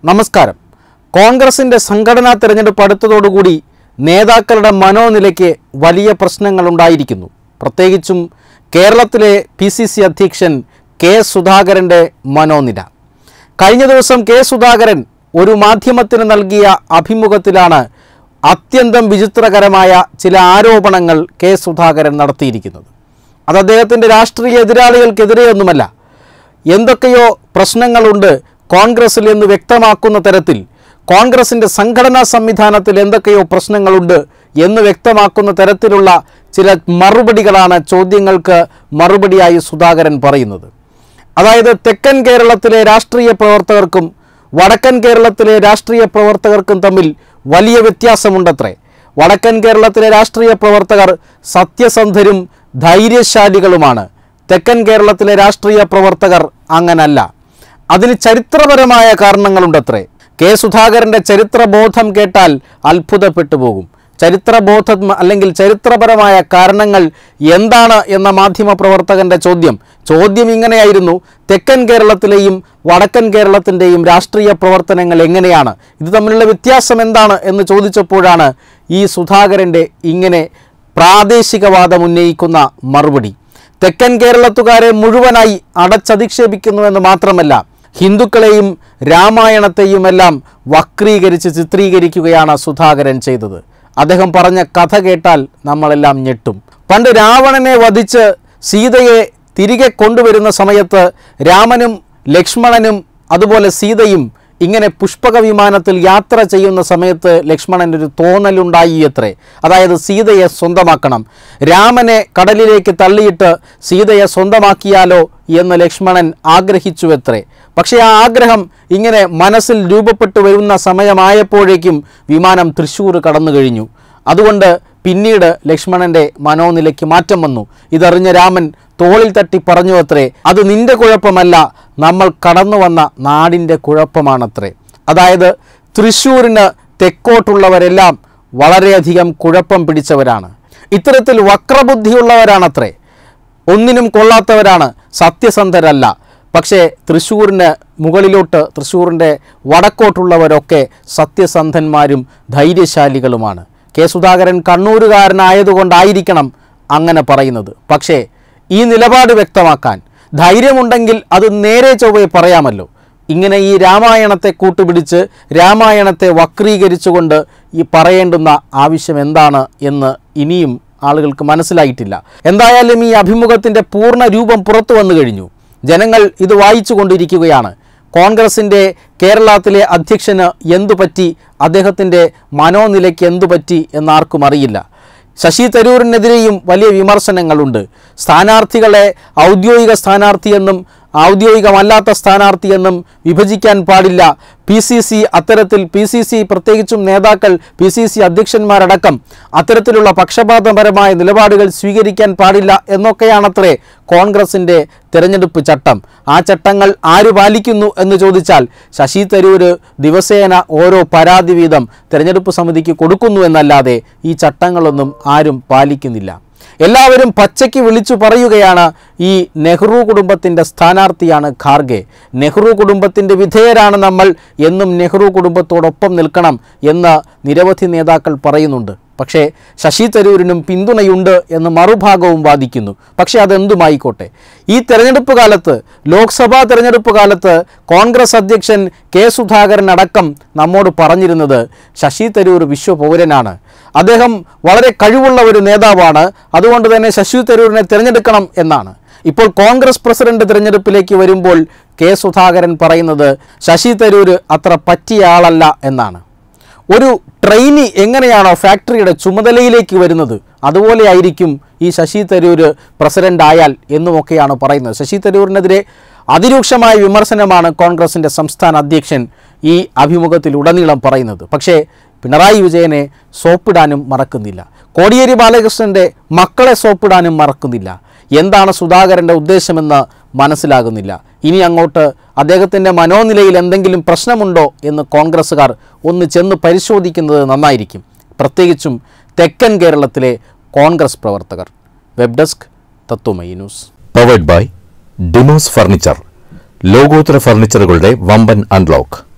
നമസ്കാരം കോൺഗ്രസിൻ്റെ സംഘടനാ തെരഞ്ഞെടുപ്പ് അടുത്തതോടുകൂടി നേതാക്കളുടെ മനോനിലയ്ക്ക് വലിയ പ്രശ്നങ്ങളുണ്ടായിരിക്കുന്നു പ്രത്യേകിച്ചും കേരളത്തിലെ പി സി സി അധ്യക്ഷൻ കെ സുധാകരൻ്റെ മനോനില കഴിഞ്ഞ ദിവസം കെ സുധാകരൻ ഒരു മാധ്യമത്തിന് നൽകിയ അഭിമുഖത്തിലാണ് അത്യന്തം വിചിത്രകരമായ ചില ആരോപണങ്ങൾ കെ സുധാകരൻ നടത്തിയിരിക്കുന്നത് അത് അദ്ദേഹത്തിൻ്റെ രാഷ്ട്രീയ എതിരാളികൾക്കെതിരെയൊന്നുമല്ല എന്തൊക്കെയോ പ്രശ്നങ്ങളുണ്ട് കോൺഗ്രസിൽ എന്ന് വ്യക്തമാക്കുന്ന തരത്തിൽ കോൺഗ്രസിൻ്റെ സംഘടനാ സംവിധാനത്തിൽ എന്തൊക്കെയോ പ്രശ്നങ്ങളുണ്ട് എന്ന് വ്യക്തമാക്കുന്ന തരത്തിലുള്ള ചില മറുപടികളാണ് ചോദ്യങ്ങൾക്ക് മറുപടിയായി സുധാകരൻ പറയുന്നത് അതായത് തെക്കൻ കേരളത്തിലെ രാഷ്ട്രീയ പ്രവർത്തകർക്കും വടക്കൻ കേരളത്തിലെ രാഷ്ട്രീയ പ്രവർത്തകർക്കും തമ്മിൽ വലിയ വ്യത്യാസമുണ്ടത്രേ വടക്കൻ കേരളത്തിലെ രാഷ്ട്രീയ പ്രവർത്തകർ സത്യസന്ധരും ധൈര്യശാലികളുമാണ് തെക്കൻ കേരളത്തിലെ രാഷ്ട്രീയ പ്രവർത്തകർ അങ്ങനല്ല അതിന് ചരിത്രപരമായ കാരണങ്ങളുണ്ടത്രേ കെ സുധാകരൻ്റെ ചരിത്രബോധം കേട്ടാൽ അത്ഭുതപ്പെട്ടു പോകും ചരിത്രബോധം അല്ലെങ്കിൽ ചരിത്രപരമായ കാരണങ്ങൾ എന്താണ് എന്ന മാധ്യമപ്രവർത്തകൻ്റെ ചോദ്യം ചോദ്യം ഇങ്ങനെയായിരുന്നു തെക്കൻ കേരളത്തിലെയും വടക്കൻ കേരളത്തിൻ്റെയും രാഷ്ട്രീയ പ്രവർത്തനങ്ങൾ എങ്ങനെയാണ് ഇത് തമ്മിലുള്ള വ്യത്യാസം എന്താണ് എന്ന് ചോദിച്ചപ്പോഴാണ് ഈ സുധാകരൻ്റെ ഇങ്ങനെ പ്രാദേശികവാദം ഉന്നയിക്കുന്ന മറുപടി തെക്കൻ കേരളത്തുകാരെ മുഴുവനായി അടച്ചധിക്ഷേപിക്കുന്നുവെന്ന് മാത്രമല്ല ഹിന്ദുക്കളെയും രാമായണത്തെയുമെല്ലാം വക്രീകരിച്ച് ചിത്രീകരിക്കുകയാണ് സുധാകരൻ ചെയ്തത് അദ്ദേഹം പറഞ്ഞ കഥ കേട്ടാൽ നമ്മളെല്ലാം ഞെട്ടും പണ്ട് രാവണനെ വധിച്ച് സീതയെ തിരികെ കൊണ്ടുവരുന്ന സമയത്ത് രാമനും ലക്ഷ്മണനും അതുപോലെ സീതയും ഇങ്ങനെ പുഷ്പക വിമാനത്തിൽ യാത്ര ചെയ്യുന്ന സമയത്ത് ലക്ഷ്മണന് ഒരു തോന്നലുണ്ടായി അത്രേ അതായത് സീതയെ സ്വന്തമാക്കണം രാമനെ കടലിലേക്ക് തള്ളിയിട്ട് സീതയെ സ്വന്തമാക്കിയാലോ എന്ന് ലക്ഷ്മണൻ ആഗ്രഹിച്ചുവത്രേ പക്ഷേ ആ ആഗ്രഹം ഇങ്ങനെ മനസ്സിൽ രൂപപ്പെട്ടു വരുന്ന സമയമായപ്പോഴേക്കും വിമാനം തൃശ്ശൂർ കടന്നു കഴിഞ്ഞു അതുകൊണ്ട് പിന്നീട് ലക്ഷ്മണന്റെ മനോനിലയ്ക്ക് മാറ്റം വന്നു ഇതറിഞ്ഞ രാമൻ തോളിൽ തട്ടി പറഞ്ഞു അത്രേ അത് നിന്റെ കുഴപ്പമല്ല നമ്മൾ കടന്നു വന്ന നാടിൻ്റെ കുഴപ്പമാണത്രേ അതായത് തൃശ്ശൂരിന് തെക്കോട്ടുള്ളവരെല്ലാം വളരെയധികം കുഴപ്പം പിടിച്ചവരാണ് ഇത്തരത്തിൽ വക്രബുദ്ധിയുള്ളവരാണത്രേ ഒന്നിനും കൊള്ളാത്തവരാണ് സത്യസന്ധരല്ല പക്ഷേ തൃശ്ശൂരിന് മുകളിലോട്ട് തൃശ്ശൂരിൻ്റെ വടക്കോട്ടുള്ളവരൊക്കെ സത്യസന്ധന്മാരും ധൈര്യശാലികളുമാണ് കെ സുധാകരൻ കണ്ണൂരുകാരനായതുകൊണ്ടായിരിക്കണം അങ്ങനെ പറയുന്നത് പക്ഷേ ഈ നിലപാട് വ്യക്തമാക്കാൻ ധൈര്യമുണ്ടെങ്കിൽ അത് നേരെ ചൊവ്വേ പറയാമല്ലോ ഇങ്ങനെ ഈ രാമായണത്തെ കൂട്ടുപിടിച്ച് രാമായണത്തെ വക്രീകരിച്ചുകൊണ്ട് ഈ പറയേണ്ടുന്ന ആവശ്യം എന്താണ് എന്ന് ഇനിയും ആളുകൾക്ക് മനസ്സിലായിട്ടില്ല എന്തായാലും ഈ അഭിമുഖത്തിൻ്റെ പൂർണ്ണ രൂപം പുറത്തു വന്നു കഴിഞ്ഞു ജനങ്ങൾ ഇത് വായിച്ചു കൊണ്ടിരിക്കുകയാണ് കോൺഗ്രസിൻ്റെ കേരളത്തിലെ അധ്യക്ഷന് എന്തു പറ്റി അദ്ദേഹത്തിൻ്റെ മനോനിലയ്ക്ക് എന്തു പറ്റി എന്നാർക്കും അറിയില്ല ശശി തരൂരിനെതിരെയും വലിയ വിമർശനങ്ങളുണ്ട് സ്ഥാനാർത്ഥികളെ ഔദ്യോഗിക സ്ഥാനാർത്ഥിയെന്നും ഔദ്യോഗികമല്ലാത്ത സ്ഥാനാർത്ഥിയെന്നും വിഭജിക്കാൻ പാടില്ല പി സി സി അത്തരത്തിൽ പി സി സി പ്രത്യേകിച്ചും നേതാക്കൾ പി സി സി അധ്യക്ഷന്മാരടക്കം അത്തരത്തിലുള്ള പക്ഷപാതപരമായ നിലപാടുകൾ സ്വീകരിക്കാൻ പാടില്ല എന്നൊക്കെയാണത്രേ കോൺഗ്രസിൻ്റെ തെരഞ്ഞെടുപ്പ് ചട്ടം ആ ചട്ടങ്ങൾ ആര് പാലിക്കുന്നു എന്ന് ചോദിച്ചാൽ ശശി തരൂര് ദിവസേന ഓരോ പരാതി വീതം തെരഞ്ഞെടുപ്പ് സമിതിക്ക് കൊടുക്കുന്നു എന്നല്ലാതെ ഈ ചട്ടങ്ങളൊന്നും ആരും പാലിക്കുന്നില്ല എല്ലാവരും പച്ചയ്ക്ക് വിളിച്ചു പറയുകയാണ് ഈ നെഹ്റു കുടുംബത്തിൻ്റെ സ്ഥാനാർത്ഥിയാണ് ഖാർഗെ നെഹ്റു കുടുംബത്തിൻ്റെ വിധേയരാണ് നമ്മൾ എന്നും നെഹ്റു കുടുംബത്തോടൊപ്പം നിൽക്കണം എന്ന് നിരവധി നേതാക്കൾ പറയുന്നുണ്ട് പക്ഷേ ശശി തരൂരിനും പിന്തുണയുണ്ട് എന്ന് മറുഭാഗവും വാദിക്കുന്നു പക്ഷേ അതെന്തുമായിക്കോട്ടെ ഈ തെരഞ്ഞെടുപ്പ് കാലത്ത് ലോക്സഭാ തെരഞ്ഞെടുപ്പ് കാലത്ത് കോൺഗ്രസ് അധ്യക്ഷൻ കെ സുധാകരൻ അടക്കം നമ്മോട് പറഞ്ഞിരുന്നത് ശശി തരൂർ വിശ്വപൗരനാണ് അദ്ദേഹം വളരെ കഴിവുള്ള ഒരു നേതാവാണ് അതുകൊണ്ട് തന്നെ ശശി തരൂരിനെ തിരഞ്ഞെടുക്കണം എന്നാണ് ഇപ്പോൾ കോൺഗ്രസ് പ്രസിഡന്റ് തിരഞ്ഞെടുപ്പിലേക്ക് വരുമ്പോൾ കെ സുധാകരൻ പറയുന്നത് ശശി തരൂർ അത്ര പറ്റിയ ആളല്ല എന്നാണ് ഒരു ട്രെയിനി എങ്ങനെയാണോ ഫാക്ടറിയുടെ ചുമതലയിലേക്ക് വരുന്നത് അതുപോലെ ആയിരിക്കും ഈ ശശി തരൂർ പ്രസിഡന്റ് ആയാൽ എന്നുമൊക്കെയാണ് പറയുന്നത് ശശി തരൂരിനെതിരെ അതിരൂക്ഷമായ വിമർശനമാണ് കോൺഗ്രസിൻ്റെ സംസ്ഥാന അധ്യക്ഷൻ ഈ അഭിമുഖത്തിൽ ഉടനീളം പറയുന്നത് പക്ഷേ പിണറായി വിജയനെ സോപ്പിടാനും മറക്കുന്നില്ല കോടിയേരി ബാലകൃഷ്ണൻ്റെ മക്കളെ സോപ്പിടാനും മറക്കുന്നില്ല എന്താണ് സുധാകരൻ്റെ ഉദ്ദേശമെന്ന് മനസ്സിലാകുന്നില്ല ഇനി അങ്ങോട്ട് അദ്ദേഹത്തിൻ്റെ മനോനിലയിൽ എന്തെങ്കിലും പ്രശ്നമുണ്ടോ എന്ന് കോൺഗ്രസ്സുകാർ ഒന്ന് ചെന്ന് പരിശോധിക്കുന്നത് നന്നായിരിക്കും പ്രത്യേകിച്ചും തെക്കൻ കേരളത്തിലെ കോൺഗ്രസ് പ്രവർത്തകർ web desk Tatwamayi news powered by Dimos furniture ലോകോത്തര ഫർണിച്ചറുകളുടെ വമ്പൻ അൺലോക്ക്